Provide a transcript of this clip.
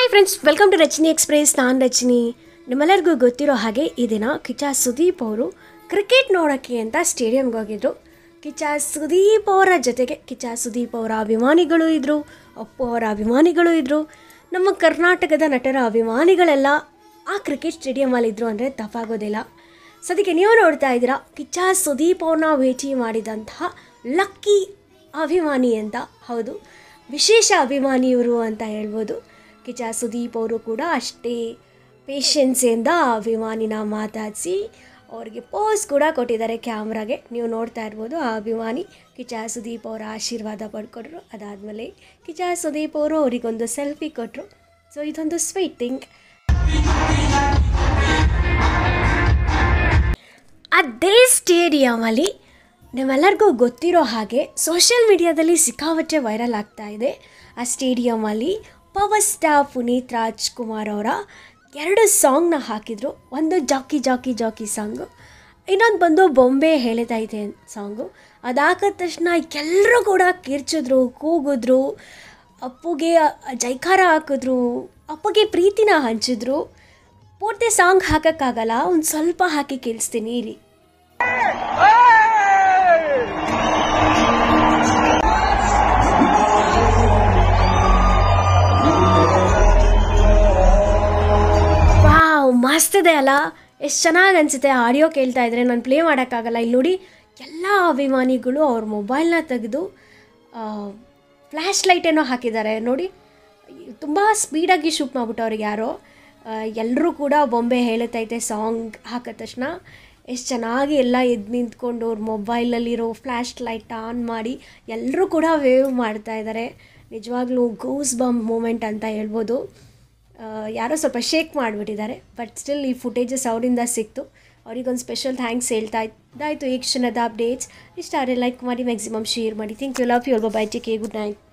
friends welcome to Rachani express ನಾನು ರಚನಿ ನಿಮ್ಮೆಲ್ಲರಿಗೂ ಗೊತ್ತಿರೋ ಹಾಗೆ ಈ ದಿನ ಕಿಚ್ಚ ಸುದೀಪ್ ಅವರು ಕ್ರಿಕೆಟ್ ನೋಡೋಕ್ಕೆ ಅಂತ ಸ್ಟೇಡಿಯಂಗೆ ಹೋಗಿದ್ರು ಕಿಚ್ಚ ಸುದೀಪ್ ಅವರ ಜೊತೆಗೆ ಕಿಚ್ಚ ಸುದೀಪ್ ಅವರ ಅಭಿಮಾನಿಗಳು ಇದ್ದರು ಅಪ್ಪು ಅವರ ಅಭಿಮಾನಿಗಳು ಇದ್ದರು ನಮ್ಮ ಕರ್ನಾಟಕದ ನಟರ ಅಭಿಮಾನಿಗಳೆಲ್ಲ ಆ ಕ್ರಿಕೆಟ್ ಸ್ಟೇಡಿಯಮಲ್ಲಿದ್ದರು ಅಂದರೆ ತಪ್ಪಾಗೋದಿಲ್ಲ ಸದ್ಯಕ್ಕೆ ನೀವು ನೋಡ್ತಾ ಇದ್ದೀರಾ ಕಿಚ್ಚ ಸುದೀಪ್ ಅವ್ರನ್ನ ಭೇಟಿ ಮಾಡಿದಂತಹ ಲಕ್ಕಿ ಅಭಿಮಾನಿ ಅಂತ ಹೌದು ವಿಶೇಷ ಅಭಿಮಾನಿ ಇವರು ಅಂತ ಹೇಳ್ಬೋದು ಕಿಚ್ಚ ಸುದೀಪ್ ಅವರು ಕೂಡ ಅಷ್ಟೇ ಪೇಷನ್ಸಿಂದ ಆ ಅಭಿಮಾನಿನ ಮಾತಾಡಿಸಿ ಅವ್ರಿಗೆ ಪೋಸ್ ಕೂಡ ಕೊಟ್ಟಿದ್ದಾರೆ ಕ್ಯಾಮ್ರಾಗೆ ನೀವು ನೋಡ್ತಾ ಇರ್ಬೋದು ಆ ಅಭಿಮಾನಿ ಕಿಚ್ಚ ಸುದೀಪ್ ಅವರ ಆಶೀರ್ವಾದ ಪಡ್ಕೊಂಡ್ರು ಅದಾದಮೇಲೆ ಕಿಚ್ಚ ಸುದೀಪ್ ಅವರು ಅವರಿಗೊಂದು ಸೆಲ್ಫಿ ಕೊಟ್ಟರು ಸೊ ಇದೊಂದು ಸ್ವೀಟ್ ಥಿಂಗ್ ಅದೇ ಸ್ಟೇಡಿಯಮಲ್ಲಿ ನಿಮ್ಮೆಲ್ಲರಿಗೂ ಗೊತ್ತಿರೋ ಹಾಗೆ ಸೋಷಿಯಲ್ ಮೀಡಿಯಾದಲ್ಲಿ ಸಿಕ್ಕಾಪಟ್ಟೆ ವೈರಲ್ ಆಗ್ತಾ ಇದೆ ಆ ಸ್ಟೇಡಿಯಮಲ್ಲಿ ಪವರ್ ಸ್ಟಾರ್ ಪುನೀತ್ ರಾಜ್ಕುಮಾರ್ ಅವರ ಎರಡು ಸಾಂಗ್ನ ಹಾಕಿದರು ಒಂದು ಜಾಕಿ ಜಾಕಿ ಜಾಕಿ ಸಾಂಗು ಇನ್ನೊಂದು ಬಂದು ಬೊಂಬೆ ಹೇಳಿದೈತೆ ಸಾಂಗು ಅದಾದ ತಕ್ಷಣ ಎಲ್ಲರೂ ಕೂಡ ಕಿರ್ಚಿದ್ರು ಕೂಗಿದ್ರು ಅಪ್ಪುಗೆ ಜೈಕಾರ ಹಾಕಿದ್ರು ಅಪ್ಪಗೆ ಪ್ರೀತಿನ ಹಂಚಿದ್ರು ಪೂರ್ತಿ ಸಾಂಗ್ ಹಾಕೋಕ್ಕಾಗಲ್ಲ ಒಂದು ಸ್ವಲ್ಪ ಹಾಕಿ ಕೇಳಿಸ್ತೀನಿ ಇರಿ ವಾವ್ ಮಸ್ತ್ ಇದೆ ಅಲ್ಲ ಎಷ್ಟು ಚೆನ್ನಾಗಿ ಅನಿಸುತ್ತೆ ಆಡಿಯೋ ಕೇಳ್ತಾ ಇದ್ರೆ ನಾನು ಪ್ಲೇ ಮಾಡೋಕ್ಕಾಗಲ್ಲ ಇಲ್ಲಿ ನೋಡಿ ಎಲ್ಲ ಅಭಿಮಾನಿಗಳು ಅವ್ರ ಮೊಬೈಲ್ನ ತೆಗೆದು ಫ್ಲ್ಯಾಶ್ ಲೈಟೇನೋ ಹಾಕಿದ್ದಾರೆ ನೋಡಿ ತುಂಬ ಸ್ಪೀಡಾಗಿ ಶೂಟ್ ಮಾಡ್ಬಿಟ್ಟು ಅವ್ರಿಗೆ ಯಾರೋ ಎಲ್ಲರೂ ಕೂಡ ಬೊಂಬೆ ಹೇಳುತ್ತೈತೆ ಸಾಂಗ್ ಹಾಕಿದ ತಕ್ಷಣ ಎಷ್ಟು ಚೆನ್ನಾಗಿ ಎಲ್ಲ ಎದ್ದು ನಿಂತ್ಕೊಂಡು ಅವ್ರ ಮೊಬೈಲಲ್ಲಿರೋ ಫ್ಲ್ಯಾಶ್ ಲೈಟ್ ಆನ್ ಮಾಡಿ ಎಲ್ಲರೂ ಕೂಡ ವೇವ್ ಮಾಡ್ತಾ ಇದ್ದಾರೆ ನಿಜವಾಗ್ಲೂ ಗೂಸ್ ಬಮ್ ಮೂಮೆಂಟ್ ಅಂತ ಹೇಳ್ಬೋದು ಆ, ಯಾರೋ ಸ್ವಲ್ಪ ಶೇಕ್ ಮಾಡಿಬಿಟ್ಟಿದ್ದಾರೆ ಬಟ್ ಸ್ಟಿಲ್ ಈ ಫುಟೇಜಸ್ ಅವರಿಂದ ಸಿಕ್ತು ಅವ್ರಿಗೊಂದು ಸ್ಪೆಷಲ್ ಥ್ಯಾಂಕ್ಸ್ ಹೇಳ್ತಾ ಇದ್ದಾಯಿತು ಈ ಕ್ಷಣದ ಅಪ್ಡೇಟ್ಸ್ ಇಷ್ಟ ಆದರೆ ಲೈಕ್ ಮಾಡಿ ಮ್ಯಾಕ್ಸಿಮಮ್ ಶೇರ್ ಮಾಡಿ thank you love you bye take good night